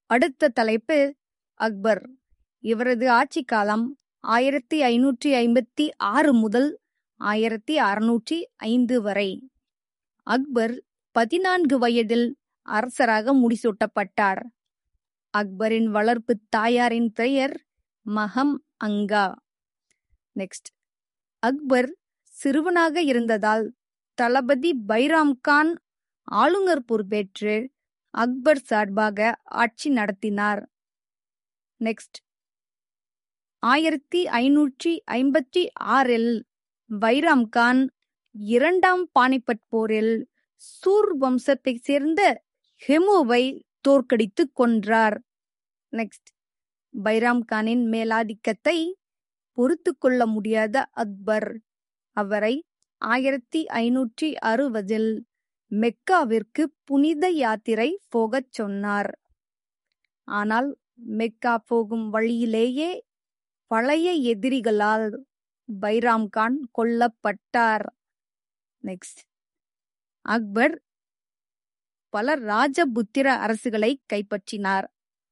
அடுத்த தலைப்பு அக்பர் இவரது ஆட்சி காலம் ஆயிரத்தி ஐநூற்றி ஐம்பத்தி ஆறு முதல் ஆயிரத்தி அறுநூற்றி ஐந்து வரை அக்பர் பதினான்கு வயதில் அரசராக முடிசூட்டப்பட்டார் அக்பரின் வளர்ப்பு தாயாரின் பெயர் மகம் அங்கா நெக்ஸ்ட் அக்பர் சிறுவனாக இருந்ததால் தளபதி பைராம் கான் ஆளுநர் பொறுப்பேற்று அக்பர் சார்பாக ஆட்சி நடத்தினார் நெக்ஸ்ட் ஆயிரத்தி ஐநூற்றி ஐம்பத்தி ஆறில் பைராம் கான் இரண்டாம் பானிபட் போரில் சூர் வம்சத்தைச் சேர்ந்த ஹெமுவை தோற்கடித்து கொன்றார் நெக்ஸ்ட் பைராம் கானின் மேலாதிக்கத்தை பொறுத்து கொள்ள முடியாத அக்பர் அவரை ஆயிரத்தி ஐநூற்றி அறுபதில் மெக்காவிற்கு புனித யாத்திரை போகச் சொன்னார் ஆனால் மெக்கா போகும் வழியிலேயே பழைய எதிரிகளால் பைராம் கான் கொல்லப்பட்டார் நெக்ஸ்ட் அக்பர் பல ராஜபுத்திர அரசுகளை கைப்பற்றினார்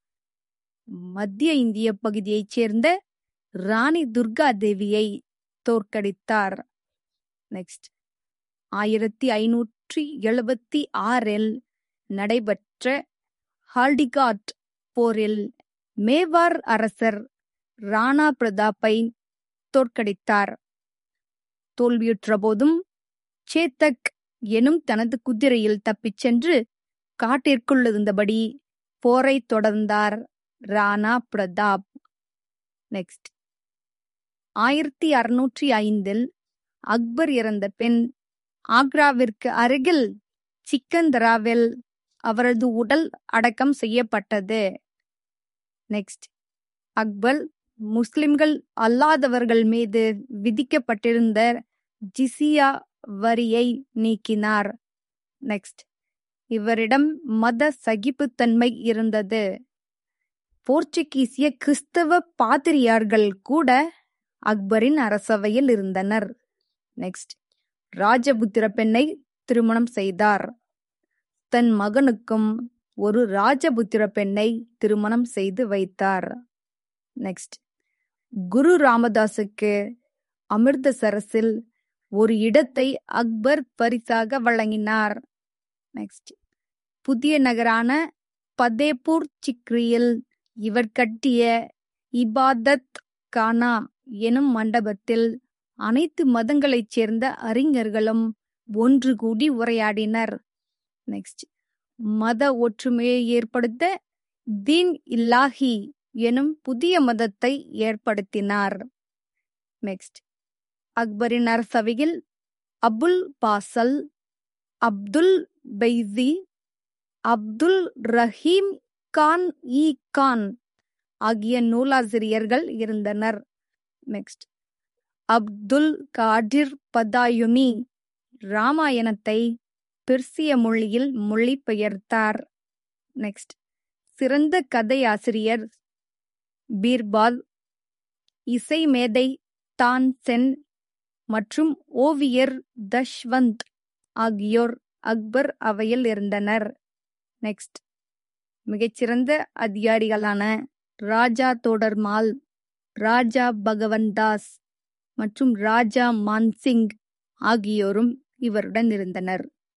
மத்திய இந்திய பகுதியைச் சேர்ந்த ராணி துர்கா தேவியை தோற்கடித்தார் நெக்ஸ்ட் ஆயிரத்தி ஐநூற்றி எழுபத்தி ஆறில் நடைபெற்ற ஹால்டிகாட் போரில் மேவார் அரசர் ராணா பிரதாப்பை தோற்கடித்தார் தோல்வியுற்ற போதும் சேத்தக் எனும் தனது குதிரையில் தப்பிச் சென்று காட்டிற்குள் இருந்தபடி போரை தொடர்ந்தார் ராணா பிரதாப் நெக்ஸ்ட் ஆயிரத்தி அறுநூற்றி ஐந்தில் அக்பர் இறந்த பின் ஆக்ராவிற்கு அருகில் சிக்கந்தராவில் அவரது உடல் அடக்கம் செய்யப்பட்டது நெக்ஸ்ட் அக்பர் முஸ்லிம்கள் அல்லாதவர்கள் மீது விதிக்கப்பட்டிருந்த ஜிசியா வரியை நீக்கினார் நெக்ஸ்ட் இவரிடம் மத சகிப்புத்தன்மை இருந்தது போர்ச்சுகீசிய கிறிஸ்தவ பாதிரியார்கள் கூட அக்பரின் அரசவையில் இருந்தனர் நெக்ஸ்ட் ராஜபுத்திர பெண்ணை திருமணம் செய்தார் தன் மகனுக்கும் ஒரு ராஜபுத்திர பெண்ணை திருமணம் செய்து வைத்தார் நெக்ஸ்ட் குரு ராமதாஸுக்கு அமிர்தசரஸில் ஒரு இடத்தை அக்பர் பரிசாக வழங்கினார் நெக்ஸ்ட் புதிய நகரான பதேபூர் சிக்ரியில் இவர் கட்டிய இபாதத் கானா எனும் மண்டபத்தில் அனைத்து மதங்களைச் சேர்ந்த அறிஞர்களும் ஒன்று கூடி உரையாடினர் நெக்ஸ்ட் மத ஒற்றுமையை ஏற்படுத்த தீன் இல்லாஹி எனும் புதிய மதத்தை ஏற்படுத்தினார் நெக்ஸ்ட் அக்பரின் அரசவையில் அபுல் பாசல் அப்துல் பெய்சி அப்துல் ரஹீம் கான் இ கான் ஆகிய நூலாசிரியர்கள் இருந்தனர் நெக்ஸ்ட் அப்துல் காடிர் பதாயுமி ராமாயணத்தை பெர்சிய மொழியில் மொழிபெயர்த்தார் நெக்ஸ்ட் சிறந்த கதை ஆசிரியர் பீர்பால் இசை மேதை தான் சென் மற்றும் ஓவியர் தஷ்வந்த் ஆகியோர் அக்பர் அவையில் இருந்தனர் நெக்ஸ்ட் மிகச்சிறந்த அதிகாரிகளான ராஜா தோடர்மால் ராஜா பகவன்தாஸ் மற்றும் ராஜா மான்சிங் ஆகியோரும் இவருடன் இருந்தனர்